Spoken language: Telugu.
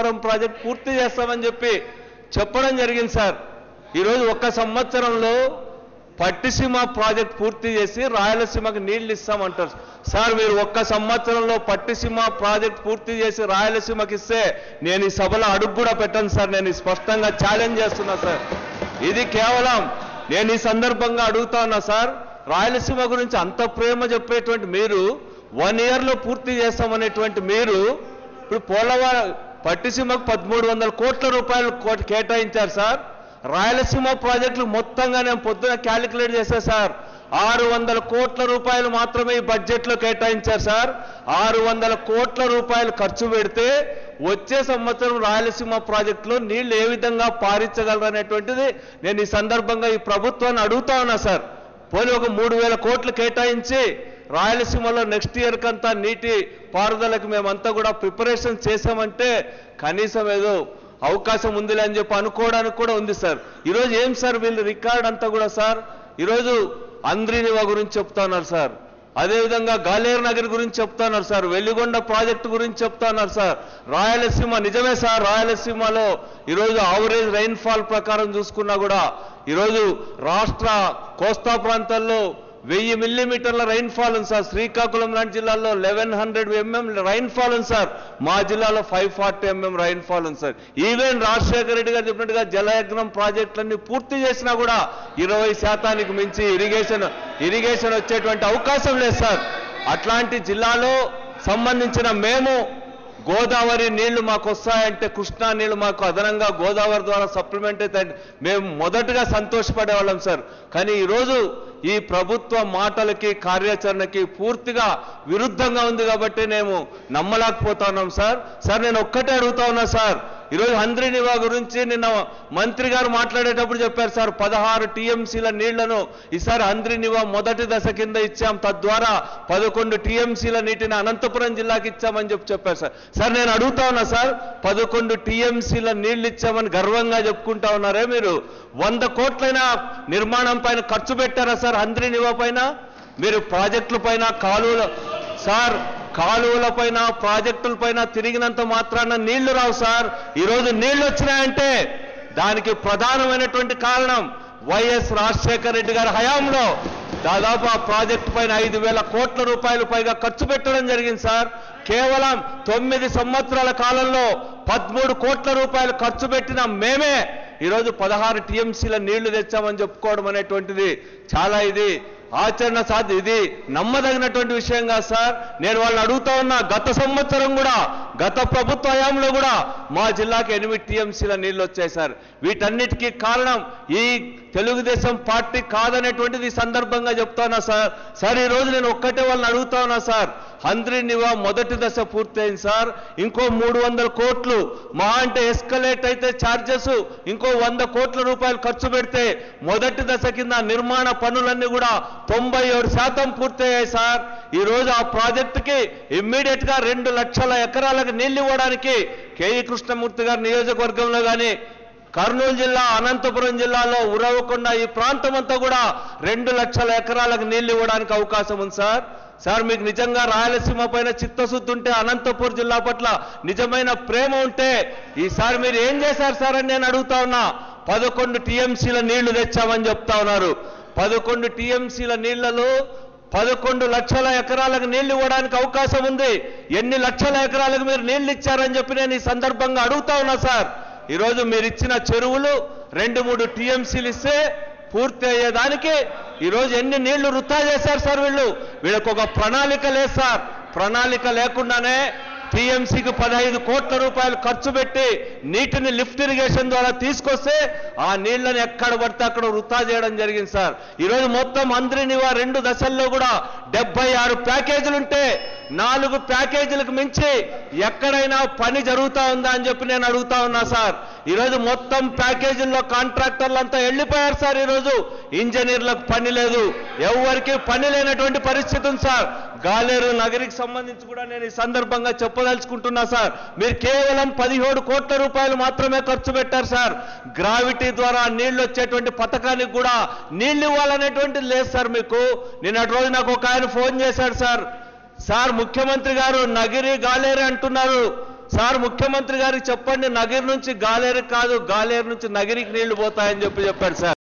పోలవరం ప్రాజెక్ట్ పూర్తి చేస్తామని చెప్పి చెప్పడం జరిగింది సార్ ఈరోజు ఒక్క సంవత్సరంలో పట్టిసీమ ప్రాజెక్ట్ పూర్తి చేసి రాయలసీమకి నీళ్లు ఇస్తామంటారు సార్ మీరు ఒక్క సంవత్సరంలో పట్టిసీమ ప్రాజెక్ట్ పూర్తి చేసి రాయలసీమకి ఇస్తే నేను ఈ సభలో అడుగు కూడా పెట్టను సార్ నేను ఈ స్పష్టంగా ఛాలెంజ్ చేస్తున్నా సార్ ఇది కేవలం నేను ఈ సందర్భంగా అడుగుతా ఉన్నా సార్ రాయలసీమ గురించి అంత ప్రేమ చెప్పేటువంటి మీరు వన్ ఇయర్లో పూర్తి చేస్తామనేటువంటి మీరు ఇప్పుడు పోలవరం పట్టిసీమకు పదమూడు వందల కోట్ల రూపాయలు కోట్- కేటాయించారు సార్ రాయలసీమ ప్రాజెక్టులు మొత్తంగా నేను పొద్దున క్యాలిక్యులేట్ చేశా సార్ ఆరు వందల కోట్ల రూపాయలు మాత్రమే ఈ బడ్జెట్లో కేటాయించారు సార్ ఆరు వందల కోట్ల రూపాయలు ఖర్చు పెడితే వచ్చే సంవత్సరం రాయలసీమ ప్రాజెక్టులో నీళ్లు ఏ విధంగా పారించగలరు అనేటువంటిది నేను ఈ సందర్భంగా ఈ ప్రభుత్వాన్ని అడుగుతా ఉన్నా సార్ పోనీ ఒక మూడు వేల కోట్లు కేటాయించి రాయలసీమలో నెక్స్ట్ ఇయర్ కంతా నీటి పారుదలకు మేమంతా కూడా ప్రిపరేషన్ చేసామంటే కనీసం ఏదో అవకాశం ఉందిలే అని చెప్పి అనుకోవడానికి కూడా ఉంది సార్ ఈరోజు ఏం సార్ వీళ్ళు రికార్డ్ అంతా కూడా సార్ ఈరోజు అంద్రినివా గురించి చెప్తా ఉన్నారు సార్ అదేవిధంగా గాలేరు నగర్ గురించి చెప్తా ఉన్నారు సార్ వెల్లిగొండ ప్రాజెక్టు గురించి చెప్తా ఉన్నారు సార్ రాయలసీమ నిజమే సార్ రాయలసీమలో ఈరోజు ఆవరేజ్ రైన్ఫాల్ ప్రకారం చూసుకున్నా కూడా ఈరోజు రాష్ట్ర కోస్తా ప్రాంతాల్లో వెయ్యి మిల్లీమీటర్ల రైన్ఫాల్ ఉంది సార్ శ్రీకాకుళం లాంటి జిల్లాల్లో లెవెన్ హండ్రెడ్ ఎంఎం రైన్ఫాల్ ఉంది సార్ మా జిల్లాలో ఫైవ్ ఫార్టీ ఎంఎం రైన్ఫాల్ ఉంది సార్ ఈవెన్ రాజశేఖర రెడ్డి గారు చెప్పినట్టుగా జలయజ్ఞం ప్రాజెక్టులన్నీ పూర్తి చేసినా కూడా ఇరవై శాతానికి మించి ఇరిగేషన్ ఇరిగేషన్ వచ్చేటువంటి అవకాశం లేదు సార్ అట్లాంటి జిల్లాలో సంబంధించిన మేము గోదావరి నీళ్లు మాకు వస్తాయంటే కృష్ణా నీళ్లు మాకు అదనంగా గోదావరి ద్వారా సప్లిమెంట్ అయితే మేము మొదటగా సంతోషపడేవాళ్ళం సార్ కానీ ఈరోజు ఈ ప్రభుత్వ మాటలకి కార్యాచరణకి పూర్తిగా విరుద్ధంగా ఉంది కాబట్టి మేము నమ్మలేకపోతా ఉన్నాం సార్ సార్ నేను ఒక్కటే అడుగుతా ఉన్నా సార్ ఈరోజు హంద్రినివా గురించి నిన్న మంత్రి గారు మాట్లాడేటప్పుడు చెప్పారు సార్ పదహారు టీఎంసీల నీళ్లను ఈసారి హంద్రినివా మొదటి దశ కింద ఇచ్చాం తద్వారా పదకొండు టీఎంసీల నీటిని అనంతపురం జిల్లాకి ఇచ్చామని చెప్పి చెప్పారు సార్ సార్ నేను అడుగుతా ఉన్నా సార్ పదకొండు టీఎంసీల నీళ్లు ఇచ్చామని గర్వంగా చెప్పుకుంటా ఉన్నారే మీరు వంద కోట్లైన నిర్మాణం పైన ఖర్చు పెట్టారా సార్ హంద్రినివా పైన మీరు ప్రాజెక్టుల పైన కాలువల సార్ కాలువల పైన ప్రాజెక్టుల పైన తిరిగినంత మాత్రాన నీళ్లు రావు సార్ ఈరోజు నీళ్లు వచ్చినాయంటే దానికి ప్రధానమైనటువంటి కారణం వైఎస్ రాజశేఖర రెడ్డి గారి హయాంలో దాదాపు ఆ ప్రాజెక్టు పైన ఐదు వేల కోట్ల రూపాయలు పైగా ఖర్చు పెట్టడం జరిగింది సార్ కేవలం తొమ్మిది సంవత్సరాల కాలంలో పదమూడు కోట్ల రూపాయలు ఖర్చు పెట్టిన మేమే ఈరోజు పదహారు టీఎంసీల నీళ్లు తెచ్చామని చెప్పుకోవడం అనేటువంటిది చాలా ఇది ఆచరణ సాధ్య ఇది నమ్మదగినటువంటి విషయం కాదు సార్ నేను వాళ్ళని అడుగుతా ఉన్నా గత సంవత్సరం కూడా గత ప్రభుత్వ హయాంలో కూడా మా జిల్లాకి ఎనిమిది టీఎంసీల నీళ్లు వచ్చాయి సార్ వీటన్నిటికీ కారణం ఈ తెలుగుదేశం పార్టీ కాదనేటువంటిది ఈ సందర్భంగా చెప్తానా సార్ సార్ ఈ రోజు నేను ఒక్కటే వాళ్ళని అడుగుతా ఉన్నా సార్ హంద్రి నివా మొదటి దశ పూర్తయింది సార్ ఇంకో మూడు వందల కోట్లు మా అంటే ఎస్కలేట్ అయితే ఛార్జెస్ ఇంకో వంద కోట్ల రూపాయలు ఖర్చు పెడితే మొదటి దశ కింద నిర్మాణ పనులన్నీ కూడా తొంభై ఏడు శాతం పూర్తయ్యాయి సార్ ఈ రోజు ఆ ప్రాజెక్టుకి ఇమ్మీడియట్ గా రెండు లక్షల ఎకరాలకు నీళ్లు ఇవ్వడానికి కేఈ కృష్ణమూర్తి గారి నియోజకవర్గంలో కానీ కర్నూలు జిల్లా అనంతపురం జిల్లాలో ఉరవకుండా ఈ ప్రాంతం అంతా కూడా రెండు లక్షల ఎకరాలకు నీళ్లు ఇవ్వడానికి అవకాశం ఉంది సార్ సార్ మీకు నిజంగా రాయలసీమ పైన చిత్తశుద్ధి ఉంటే అనంతపూర్ జిల్లా పట్ల నిజమైన ప్రేమ ఉంటే ఈసారి మీరు ఏం చేశారు సార్ అని నేను అడుగుతా ఉన్నా పదకొండు టీఎంసీల నీళ్లు తెచ్చామని చెప్తా ఉన్నారు పదకొండు టీఎంసీల నీళ్లలో పదకొండు లక్షల ఎకరాలకు నీళ్లు ఇవ్వడానికి అవకాశం ఉంది ఎన్ని లక్షల ఎకరాలకు మీరు నీళ్లు ఇచ్చారని చెప్పి నేను ఈ సందర్భంగా అడుగుతా ఉన్నా సార్ ఈరోజు మీరు ఇచ్చిన చెరువులు రెండు మూడు టీఎంసీలు ఇస్తే పూర్తి అయ్యేదానికి ఈరోజు ఎన్ని నీళ్లు వృధా చేశారు సార్ వీళ్ళు వీళ్ళకు ఒక ప్రణాళిక లేదు సార్ ప్రణాళిక లేకుండానే టీఎంసీకి పదహైదు కోట్ల రూపాయలు ఖర్చు పెట్టి నీటిని లిఫ్ట్ ఇరిగేషన్ ద్వారా తీసుకొస్తే ఆ నీళ్లను ఎక్కడ పడితే అక్కడ వృధా చేయడం జరిగింది సార్ ఈరోజు మొత్తం అందరినివా రెండు దశల్లో కూడా డెబ్బై ఆరు ప్యాకేజీలుంటే నాలుగు ప్యాకేజీలకు మించి ఎక్కడైనా పని జరుగుతా ఉందా అని చెప్పి నేను అడుగుతా ఉన్నా సార్ ఈరోజు మొత్తం ప్యాకేజీల్లో కాంట్రాక్టర్లు అంతా వెళ్ళిపోయారు సార్ ఈరోజు ఇంజనీర్లకు పని లేదు ఎవరికి పని లేనటువంటి పరిస్థితి ఉంది సార్ గాలేరు నగరికి సంబంధించి కూడా నేను ఈ సందర్భంగా చెప్పదలుచుకుంటున్నా సార్ మీరు కేవలం పదిహేడు కోట్ల రూపాయలు మాత్రమే ఖర్చు పెట్టారు సార్ గ్రావిటీ ద్వారా నీళ్లు వచ్చేటువంటి పథకానికి కూడా నీళ్లు ఇవ్వాలనేటువంటిది లేదు సార్ మీకు నిన్నటి రోజు నాకు ఒక ఆయన ఫోన్ చేశాడు సార్ సార్ ముఖ్యమంత్రి గారు నగిరి గాలేరు అంటున్నారు సార్ ముఖ్యమంత్రి గారికి చెప్పండి నగిరి నుంచి గాలేరు కాదు గాలేరు నుంచి నగిరికి నీళ్లు పోతాయని చెప్పి చెప్పాడు సార్